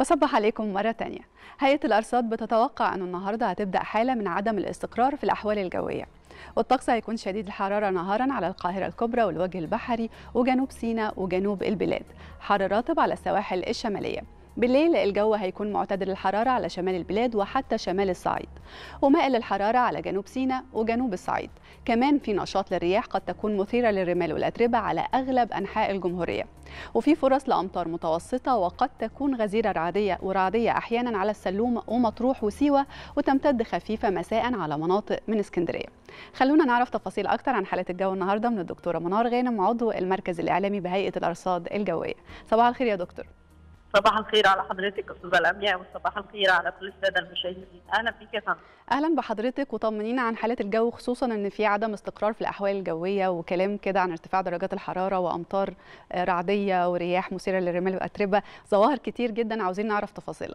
بصبح عليكم مرة تانية هيئة الأرصاد بتتوقع أن النهاردة هتبدأ حالة من عدم الاستقرار في الأحوال الجوية والطقس هيكون شديد الحرارة نهارا على القاهرة الكبرى والوجه البحري وجنوب سيناء وجنوب البلاد حر رطب على السواحل الشمالية بالليل الجو هيكون معتدل الحرارة على شمال البلاد وحتى شمال الصعيد ومائل الحرارة على جنوب سيناء وجنوب الصعيد كمان في نشاط للرياح قد تكون مثيرة للرمال والأتربة على أغلب أنحاء الجمهورية وفي فرص لأمطار متوسطة وقد تكون غزيرة رعدية ورعدية أحيانا على السلوم ومطروح وسيوة وتمتد خفيفة مساء على مناطق من اسكندرية خلونا نعرف تفاصيل أكتر عن حالة الجو النهاردة من الدكتورة منار غانم عضو المركز الإعلامي بهيئة الأرصاد الجوية صباح الخير يا دكتور صباح الخير على حضرتك استاذه لمياء وصباح الخير على كل الساده المشاهدين اهلا بيك يا فندم اهلا بحضرتك وطمنينا عن حاله الجو خصوصا ان في عدم استقرار في الاحوال الجويه وكلام كده عن ارتفاع درجات الحراره وامطار رعديه ورياح مثيره للرمال واتربه ظواهر كتير جدا عاوزين نعرف تفاصيلها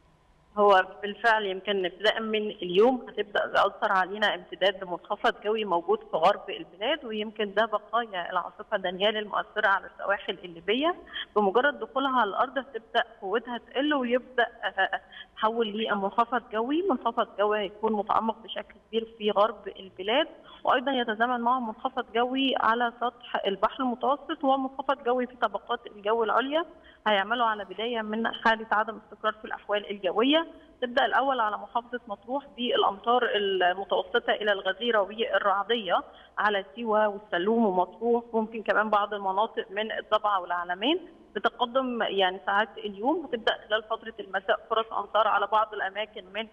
هو بالفعل يمكن ابتداء من اليوم هتبدا تاثر علينا امتداد لمنخفض جوي موجود في غرب البلاد ويمكن ده بقايا العاصفه دانيال المؤثره على السواحل الليبيه بمجرد دخولها على الارض هتبدا قوتها تقل ويبدا تحول لمنخفض جوي، منخفض جوي هيكون متعمق بشكل كبير في غرب البلاد وايضا يتزامن معه منخفض جوي على سطح البحر المتوسط ومنخفض جوي في طبقات الجو العليا هيعملوا على بدايه من حاله عدم استقرار في الاحوال الجويه تبدا الاول على محافظه مطروح بالامطار المتوسطه الى الغزيره والرعديه على سيوه والسلوم ومطروح ممكن كمان بعض المناطق من الضبعه والعلمين بتقدم يعني ساعات اليوم وتبدا خلال فتره المساء فرص امطار على بعض الاماكن من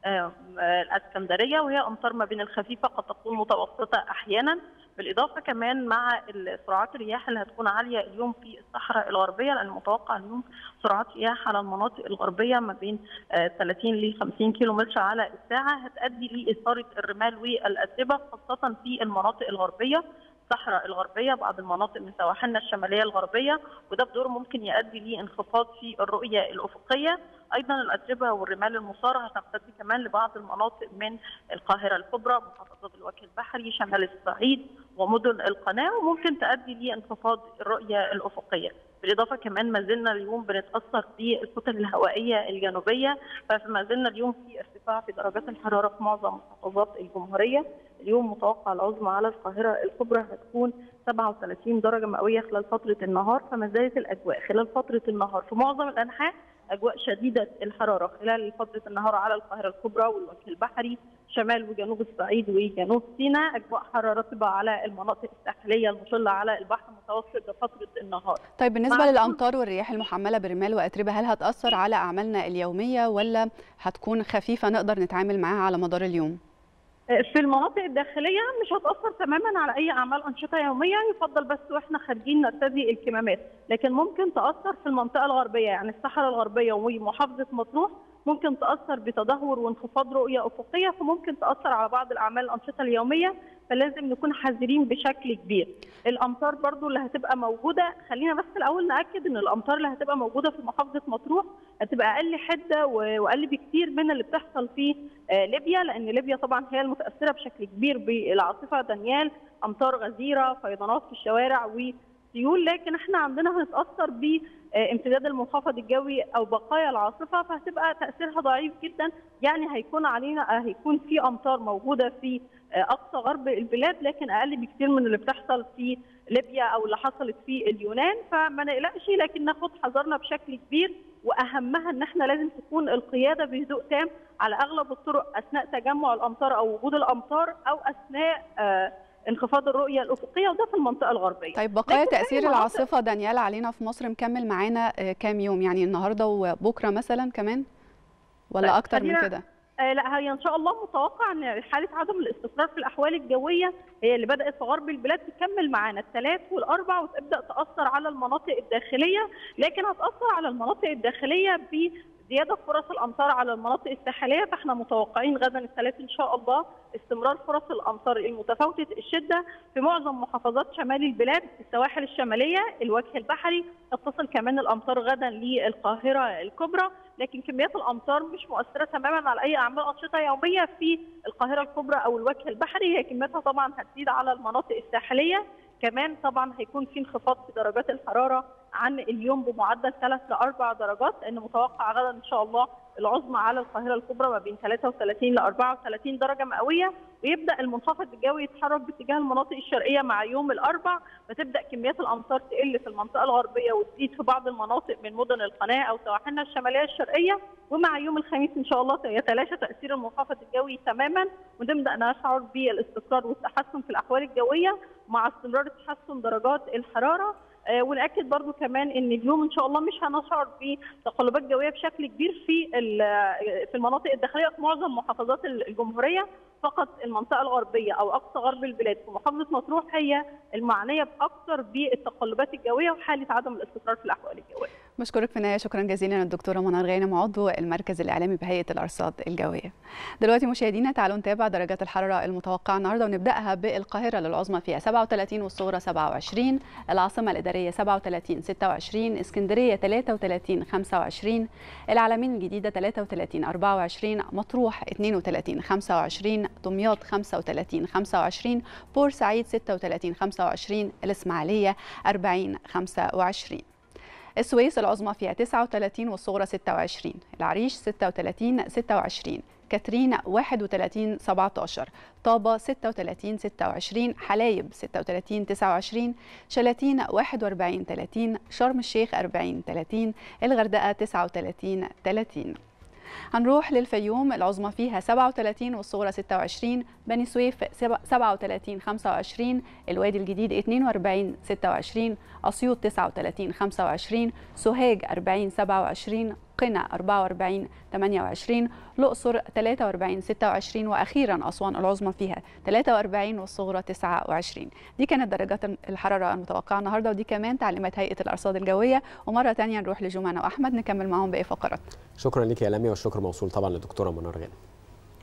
الاسكندريه وهي امطار ما بين الخفيفه قد تكون متوسطه احيانا بالاضافه كمان مع سرعات الرياح اللي هتكون عاليه اليوم في الصحراء الغربيه لان متوقع اليوم سرعات رياح على المناطق الغربيه ما بين 30 ل 50 كيلو متر على الساعه هتؤدي لاثاره الرمال والاتربه خاصه في المناطق الغربيه الصحراء الغربيه بعض المناطق من سواحلنا الشماليه الغربيه وده بدور ممكن يؤدي لانخفاض في الرؤيه الافقيه ايضا الاتربه والرمال المصاره هتمتد كمان لبعض المناطق من القاهره الكبرى محافظات الوجه البحري شمال الصعيد ومدن القناه وممكن تؤدي لانخفاض الرؤيه الافقيه بالاضافه كمان ما زلنا اليوم بنتاثر بالكتل الهوائيه الجنوبيه فما زلنا اليوم في ارتفاع في درجات الحراره في معظم محافظات الجمهوريه اليوم متوقع العظمى على القاهره الكبرى هتكون 37 درجه مئويه خلال فتره النهار فما زالت الاجواء خلال فتره النهار في معظم الانحاء اجواء شديده الحراره خلال فتره النهار على القاهره الكبرى والوجه البحري شمال وجنوب الصعيد وجنوب سيناء اجواء حراره رطبه على المناطق الساحليه المطله على البحر المتوسط بفتره النهار طيب بالنسبه للامطار والرياح المحمله برمال واتربه هل هتاثر على اعمالنا اليوميه ولا هتكون خفيفه نقدر نتعامل معاها على مدار اليوم في المناطق الداخليه مش هتاثر تماما على اي اعمال انشطه يوميه يفضل بس واحنا خارجين نرتدي الكمامات لكن ممكن تاثر في المنطقه الغربيه يعني الصحراء الغربيه ومحافظه مطروح ممكن تاثر بتدهور وانخفاض رؤيه افقيه فممكن تاثر على بعض الاعمال الانشطه اليوميه فلازم نكون حذرين بشكل كبير الامطار برضو اللي هتبقى موجوده خلينا بس الاول ناكد ان الامطار اللي هتبقى موجوده في محافظه مطروح هتبقى اقل حده واقل بكثير من اللي بتحصل في ليبيا لان ليبيا طبعا هي المتاثره بشكل كبير بالعاصفه دانيال امطار غزيره فيضانات في الشوارع وسيول لكن احنا عندنا هنتاثر بامتداد المنخفض الجوي او بقايا العاصفه فهتبقى تاثيرها ضعيف جدا يعني هيكون علينا هيكون في امطار موجوده في اقصى غرب البلاد لكن اقل بكثير من اللي بتحصل في ليبيا او اللي حصلت في اليونان فما نقلقش لكن ناخد حذرنا بشكل كبير واهمها ان احنا لازم تكون القياده بهدوء تام على اغلب الطرق اثناء تجمع الامطار او وجود الامطار او اثناء آه انخفاض الرؤيه الافقيه وده في المنطقه الغربيه. طيب بقايا تاثير العاصفه دانيال علينا في مصر مكمل معانا كام يوم يعني النهارده وبكره مثلا كمان ولا اكتر من كده؟ آه لا هي ان شاء الله متوقع ان حاله عدم الاستقرار في الاحوال الجويه هي اللي بدات في غرب البلاد تكمل معانا الثلاث والاربع وتبدا تاثر على المناطق الداخليه لكن هتاثر على المناطق الداخليه ب زياده فرص الامطار على المناطق الساحليه فاحنا متوقعين غدا الثلاث ان شاء الله استمرار فرص الامطار المتفاوته الشده في معظم محافظات شمال البلاد السواحل الشماليه الوجه البحري تصل كمان الامطار غدا للقاهره الكبرى لكن كميات الامطار مش مؤثره تماما على اي اعمال انشطه يوميه في القاهره الكبرى او الوجه البحري هي كمياتها طبعا هتزيد على المناطق الساحليه كمان طبعا هيكون في انخفاض في درجات الحراره عن اليوم بمعدل 3 ل 4 درجات لان متوقع غدا ان شاء الله العظمى على القاهره الكبرى ما بين 33 ل 34 درجه مئويه ويبدا المنخفض الجوي يتحرك باتجاه المناطق الشرقيه مع يوم الاربع فتبدا كميات الامطار تقل في المنطقه الغربيه وتزيد في بعض المناطق من مدن القناه او سواحلنا الشماليه الشرقيه ومع يوم الخميس ان شاء الله يتلاشى تاثير المنخفض الجوي تماما ونبدا نشعر بالاستقرار والتحسن في الاحوال الجويه مع استمرار تحسن درجات الحراره ونأكد برضو كمان ان اليوم ان شاء الله مش هنشعر بتقلبات جويه بشكل كبير في في المناطق الداخليه في معظم محافظات الجمهوريه فقط المنطقه الغربيه او اقصى غرب البلاد في محافظه مطروح هي المعنيه باكثر بالتقلبات الجويه وحاله عدم الاستقرار في الاحوال الجويه. بشكرك في النهايه شكرا جزيلا الدكتوره منار غانم عضو المركز الاعلامي بهيئه الارصاد الجويه. دلوقتي مشاهدينا تعالوا نتابع درجات الحراره المتوقعه النهارده ونبداها بالقاهره للعظمى فيها 37 والصغرى 27 العاصمه الاداريه 37 26 اسكندريه 33 25 العلمين الجديده 33 24 مطروح 32 25 دمياط 35 25 بورسعيد 36 25 الاسماعيليه 40 25 السويس العظمى فيها 39 والصغرى 26 العريش 36 26 كاترين 31 17 طابة 36 26 حلايب 36 29 شلاتين 41 30 شرم الشيخ 40 30 الغردقة 39 30 هنروح للفيوم العظمى فيها 37 والصغرى 26 بني سويف 37 25 الوادي الجديد 42 26 اسيوط 39 25 سوهاج 40 27 قنا 44 28 الأقصر 43 26 وأخيرا أسوان العظمى فيها 43 والصغرى 29 دي كانت درجات الحرارة المتوقعة النهاردة ودي كمان تعليمات هيئة الأرصاد الجوية ومرة تانية نروح لجمانة وأحمد نكمل معاهم باقي فقرات شكرا لك يا لميا والشكر موصول طبعا للدكتورة منار غانم